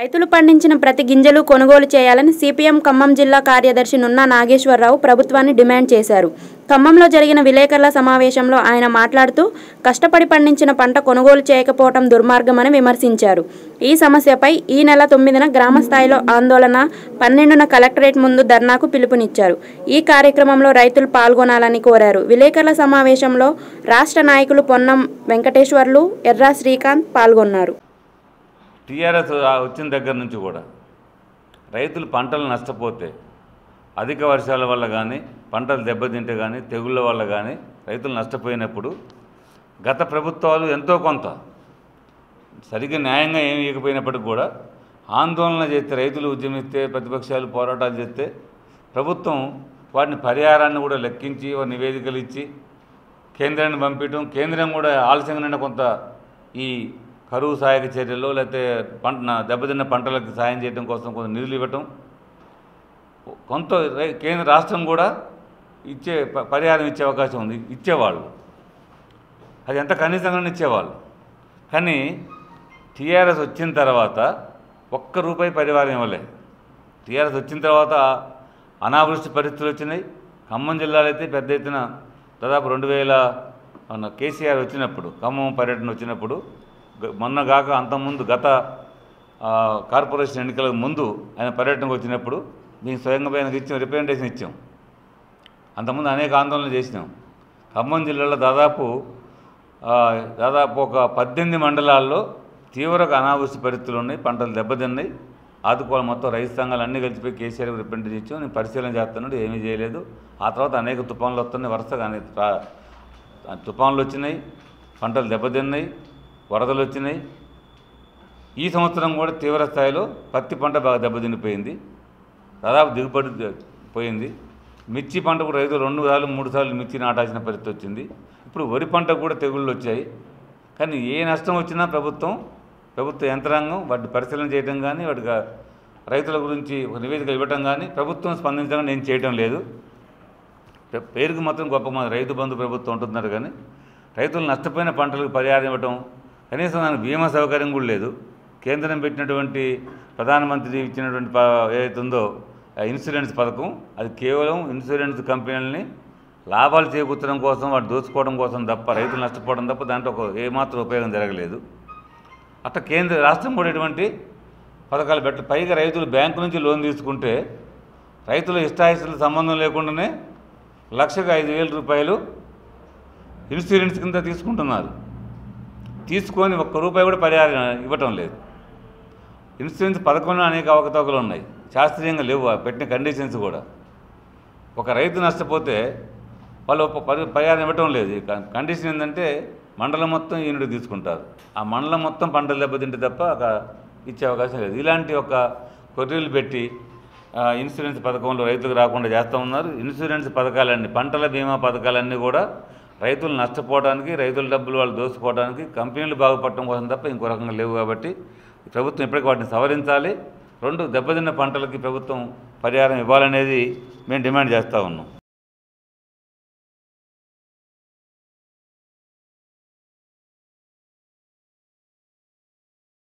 రైతులు పండించిన ప్రతి గింజలు కొనుగోలు చేయాలని సిపిఎం ఖమ్మం జిల్లా కార్యదర్శి నున్నా నాగేశ్వరరావు ప్రభుత్వాన్ని డిమాండ్ చేశారు ఖమ్మంలో జరిగిన విలేకరుల సమావేశంలో ఆయన మాట్లాడుతూ కష్టపడి పండించిన పంట కొనుగోలు చేయకపోవడం దుర్మార్గమని విమర్శించారు ఈ సమస్యపై ఈ నెల తొమ్మిదిన గ్రామ స్థాయిలో ఆందోళన పన్నెండున కలెక్టరేట్ ముందు ధర్నాకు పిలుపునిచ్చారు ఈ కార్యక్రమంలో రైతులు పాల్గొనాలని కోరారు విలేకరుల సమావేశంలో రాష్ట్ర నాయకులు పొన్నం వెంకటేశ్వర్లు ఎర్రా శ్రీకాంత్ పాల్గొన్నారు టీఆర్ఎస్ వచ్చిన దగ్గర నుంచి కూడా రైతులు పంటలు నష్టపోతే అధిక వర్షాల వల్ల కానీ పంటలు దెబ్బతింటే కానీ తెగుళ్ళ వల్ల కానీ రైతులు నష్టపోయినప్పుడు గత ప్రభుత్వాలు ఎంతో కొంత సరిగ్గా న్యాయంగా ఏమి ఇవ్వకపోయినప్పటికి కూడా ఆందోళన చేస్తే రైతులు ఉద్యమిస్తే ప్రతిపక్షాలు పోరాటాలు చేస్తే ప్రభుత్వం వాటిని పరిహారాన్ని కూడా లెక్కించి ఒక నివేదికలు ఇచ్చి కేంద్రాన్ని పంపించడం కేంద్రం కూడా ఆలస్యంగా కొంత ఈ కరువు సహాయక చర్యలు లేకపోతే పంట దెబ్బతిన్న పంటలకు సాయం చేయడం కోసం కొంత నిధులు ఇవ్వటం కొంత రై- కేంద్ర రాష్ట్రం కూడా ఇచ్చే ప- పరిహారం ఇచ్చే అవకాశం ఉంది ఇచ్చేవాళ్ళు అది ఎంత కనీసంగానే ఇచ్చేవాళ్ళు కానీ టీఆర్ఎస్ వచ్చిన తర్వాత ఒక్క రూపాయి పరిహారం ఇవ్వలే టీఆర్ఎస్ వచ్చిన తర్వాత అనావృష్టి పరిస్థితులు వచ్చినాయి ఖమ్మం జిల్లాలో అయితే పెద్ద ఎత్తున దాదాపు రెండు వేల మన కేసీఆర్ వచ్చినప్పుడు ఖమ్మం పర్యటన వచ్చినప్పుడు గ- మొన్న కాక అంతకుముందు గత ఆ, కార్పొరేషన్ ఎన్నికలకు ముందు ఆయన పర్యటనకు వచ్చినప్పుడు మేము స్వయంగా ఆయనకు ఇచ్చాం రిప్రజెంటేషన్ ఇచ్చాం అంతకుముందు అనేక ఆందోళనలు చేసినాం ఖమ్మం జిల్లాలో దాదాపు ఆ, దాదాపు ఒక పద్దెనిమిది మండలాల్లో తీవ్రంగా అనావృష్టి పరిస్థితులు ఉన్నాయి పంటలు దెబ్బతిన్నాయి ఆదుకోవాలి మొత్తం రైతు సంఘాలు అన్నీ కలిసిపోయి కేసీఆర్ రిప్రజెంటేషన్ ఇచ్చాం నేను పరిశీలన చేస్తున్నాడు ఏమీ చేయలేదు ఆ తర్వాత అనేక తుఫాన్లు వస్తున్నాయి వరుసగా అనేక రా- తుఫాన్లు వచ్చినాయి పంటలు దెబ్బతిన్నాయి వరదలు వచ్చినాయి ఈ సంవత్సరం కూడా తీవ్ర స్థాయిలో పత్తి పంట బాగా దెబ్బతినిపోయింది దాదాపు దిగుబడి ద- పోయింది మిర్చి పంట కూడా రైతులు రెండు సార్లు మూడు సార్లు మిర్చి నాటాల్సిన పరిస్థితి వచ్చింది ఇప్పుడు వరి పంట కూడా తెగుళ్ళు వచ్చాయి కానీ ఏ నష్టం వచ్చినా ప్రభుత్వం ప్రభుత్వ యంత్రాంగం వాటిని పరిశీలన చేయడం కానీ వాటికి రైతుల గురించి ఒక నివేదిక ఇవ్వటం కానీ ప్రభుత్వం స్పందించడం నేను చేయటం లేదు పే- పేరుకు మాత్రం గొప్ప మన రైతు బంధు ప్రభుత్వం ఉంటున్నారు కానీ రైతులు నష్టపోయిన పంటలకు పరిహారం ఇవ్వటం కనీసం దానికి బీమా సౌకర్యం కూడా లేదు కేంద్రం పెట్టినటువంటి ప్రధానమంత్రి ఇచ్చినటువంటి ప- ఏదైతే ఉందో ఆ ఇన్సూరెన్స్ పథకం అది కేవలం ఇన్సూరెన్స్ కంపెనీలని లాభాలు చేకూర్చడం కోసం వాటి దోచుకోవడం కోసం తప్ప రైతులు నష్టపోవడం తప్ప దాంట్లో ఒక ఏమాత్రం ఉపయోగం జరగలేదు అట్లా కేంద్ర రాష్ట్రం కూడా ఎటువంటి పథకాలు పెట్ట పైగా రైతులు బ్యాంకు నుంచి లోన్ తీసుకుంటే రైతుల ఇష్టాయిష్టాల సంబంధం లేకుండానే లక్షకు ఐదు వేల రూపాయలు ఇన్సూరెన్స్ కింద తీసుకుంటున్నారు తీసుకొని ఒక్క రూపాయి కూడా పరిహారం ఇవ్వటం లేదు ఇన్సూరెన్స్ పథకంలో అనేక అవకతవకలు ఉన్నాయి శాస్త్రీయంగా లేవు ఆ పెట్టిన కండిషన్స్ కూడా ఒక రైతు నష్టపోతే వాళ్ళు ఒక పరి పరిహారం ఇవ్వటం లేదు ఇక కండిషన్ ఏంటంటే మండలం మొత్తం ఈయనుడు తీసుకుంటారు ఆ మండలం మొత్తం పంటలు దెబ్బతింటే తప్ప ఒక ఇచ్చే అవకాశం లేదు ఇలాంటి ఒక కొర్రీలు పెట్టి ఆ, ఇన్సూరెన్స్ పథకంలో రైతులకు రాకుండా చేస్తూ ఉన్నారు ఇన్సూరెన్స్ పథకాలన్నీ పంటల బీమా పథకాలన్నీ కూడా రైతులు నష్టపోవడానికి రైతుల డబ్బులు వాళ్ళు దోచుకోవడానికి కంపెనీలు బాగుపడటం కోసం తప్ప ఇంకో రకంగా లేవు కాబట్టి ప్రభుత్వం ఇప్పటికీ వాటిని సవరించాలి రెండు దెబ్బతిన్న పంటలకి ప్రభుత్వం పరిహారం ఇవ్వాలనేది మేము డిమాండ్ చేస్తూ ఉన్నాం